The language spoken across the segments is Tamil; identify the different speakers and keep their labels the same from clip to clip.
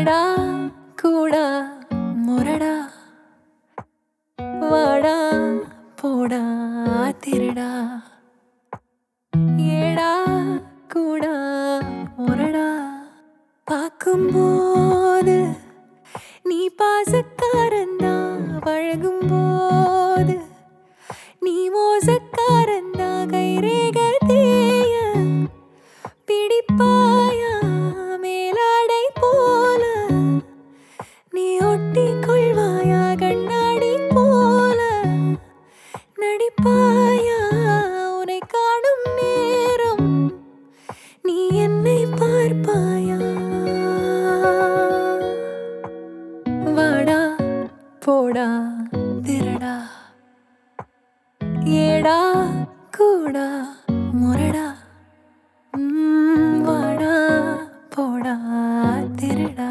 Speaker 1: ஏடா கூடா முரடா வாடா போடா திருடா ஏடா கூடா முரடா பார்க்கும்போது நீ பாசக்காரந்தா பழகும்போது நீ மோசக்காரந்தா கைரேக தேய பிடிப்பாயா மேலாடை போல நீ ஒட்டி கொள்வாயா கண்ணாடி போல நடிப்பாயா உன்னை காணும் நேரம் நீ என்னை பார்ப்பாயா வாடா போடா திருடா ஏடா கூடா முரடா ம், வாடா போடா திருடா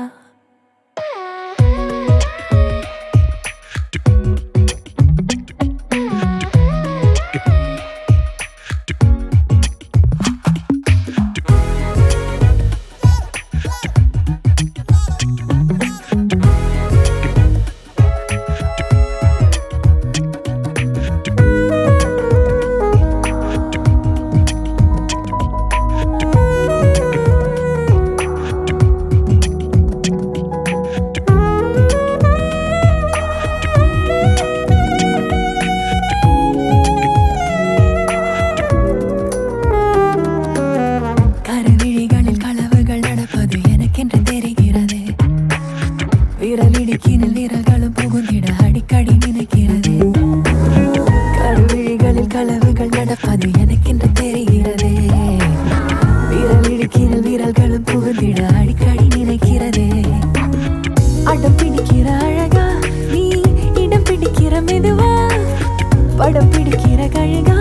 Speaker 1: கருவிழிகளில் களவுகள் நடப்பது எனக்கென்று தெரிகிறது விரலிடுக்கினில் விரல்களும் புகுந்திட அடிக்கடி நினைக்கிறது கருவிழிகளில் களவுகள் நடப்பது எனக்கென்று தெரிகிறது விரலிடுக்கினில் விரல்களும் புகுந்திட அடிக்கடி நினைக்கிறது அடம் பிடிக்கிற அழகா நீ இடம் பிடிக்கிற மெதுவா படம் பிடிக்கிற கழுகா